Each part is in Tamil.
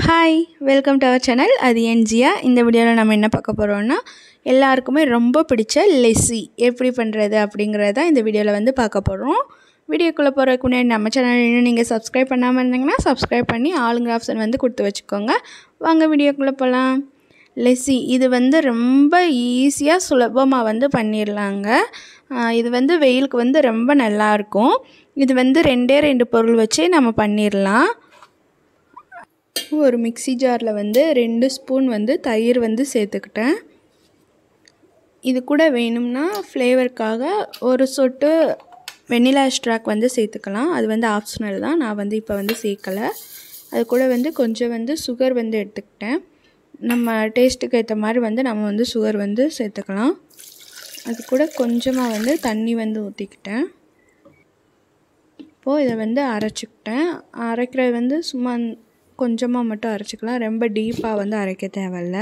hi welcome to our channel அது என்ஜியா இந்த வீடியோவில் நம்ம என்ன பார்க்க போகிறோம்னா எல்லாருக்குமே ரொம்ப பிடிச்ச லெஸ்ஸி எப்படி பண்ணுறது அப்படிங்கிறத இந்த வீடியோவில் வந்து பார்க்க போகிறோம் வீடியோக்குள்ளே போகிறதுக்கு முன்னாடி நம்ம சேனல் இன்னும் நீங்கள் சப்ஸ்கிரைப் பண்ணாமல் இருந்தீங்கன்னா சப்ஸ்கிரைப் பண்ணி ஆளுங்கிற ஆப்ஷன் வந்து கொடுத்து வச்சுக்கோங்க வாங்க வீடியோக்குள்ளே போகலாம் லெஸ்ஸி இது வந்து ரொம்ப ஈஸியாக சுலபமாக வந்து பண்ணிடலாங்க ஆஹ் இது வந்து வெயிலுக்கு வந்து ரொம்ப நல்லாயிருக்கும் இது வந்து ரெண்டே ரெண்டு பொருள் வச்சு நம்ம பண்ணிடலாம் ஒரு மிக்ஸி ஜாரில் வந்து ரெண்டு ஸ்பூன் வந்து தயிர் வந்து சேர்த்துக்கிட்டேன் இது கூட வேணும்னா ஃப்ளேவருக்காக ஒரு சொட்டு வெண்ணிலா எக்ஸ்ட்ராக் வந்து சேர்த்துக்கலாம் அது வந்து ஆப்ஷனல் தான் நான் வந்து இப்போ வந்து சேர்க்கலை அது கூட வந்து கொஞ்சம் வந்து சுகர் வந்து எடுத்துக்கிட்டேன் நம்ம டேஸ்ட்டுக்கு ஏற்ற மாதிரி வந்து நம்ம வந்து சுகர் வந்து சேர்த்துக்கலாம் அது கூட கொஞ்சமாக வந்து தண்ணி வந்து ஊற்றிக்கிட்டேன் இப்போது இதை வந்து அரைச்சிக்கிட்டேன் அரைக்கிறது வந்து சும்மா கொஞ்சமாக மட்டும் அரைச்சிக்கலாம் ரொம்ப டீப்பாக வந்து அரைக்க தேவையில்ல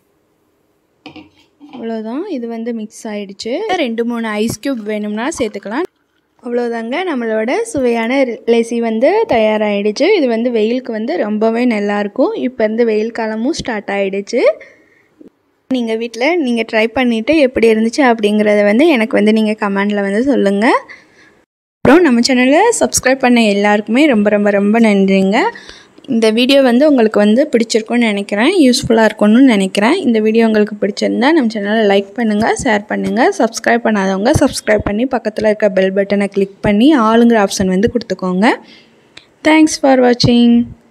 அவ்வளோதான் இது வந்து மிக்ஸ் ஆகிடுச்சு ரெண்டு மூணு ஐஸ் க்யூப் வேணும்னா சேர்த்துக்கலாம் அவ்வளோதாங்க நம்மளோட சுவையான லெசி வந்து தயாராகிடுச்சு இது வந்து வெயிலுக்கு வந்து ரொம்பவே நல்லாயிருக்கும் இப்போ இருந்து வெயில் காலமும் ஸ்டார்ட் ஆகிடுச்சு நீங்கள் வீட்டில் நீங்கள் ட்ரை பண்ணிவிட்டு எப்படி இருந்துச்சு அப்படிங்கிறத வந்து எனக்கு வந்து நீங்கள் கமெண்டில் வந்து சொல்லுங்கள் அப்புறம் நம்ம சேனலை சப்ஸ்கிரைப் பண்ண எல்லாருக்குமே ரொம்ப ரொம்ப ரொம்ப நன்றிங்க இந்த வீடியோ வந்து உங்களுக்கு வந்து பிடிச்சிருக்கும்னு நினைக்கிறேன் யூஸ்ஃபுல்லாக இருக்கும்னு நினைக்கிறேன் இந்த வீடியோ உங்களுக்கு பிடிச்சிருந்தா நம்ம சேனலை லைக் பண்ணுங்கள் ஷேர் பண்ணுங்கள் சப்ஸ்கிரைப் பண்ணாதவங்க சப்ஸ்கிரைப் பண்ணி பக்கத்தில் இருக்க பெல் பட்டனை கிளிக் பண்ணி ஆளுங்கிற ஆப்ஷன் வந்து கொடுத்துக்கோங்க தேங்க்ஸ் ஃபார் வாட்சிங்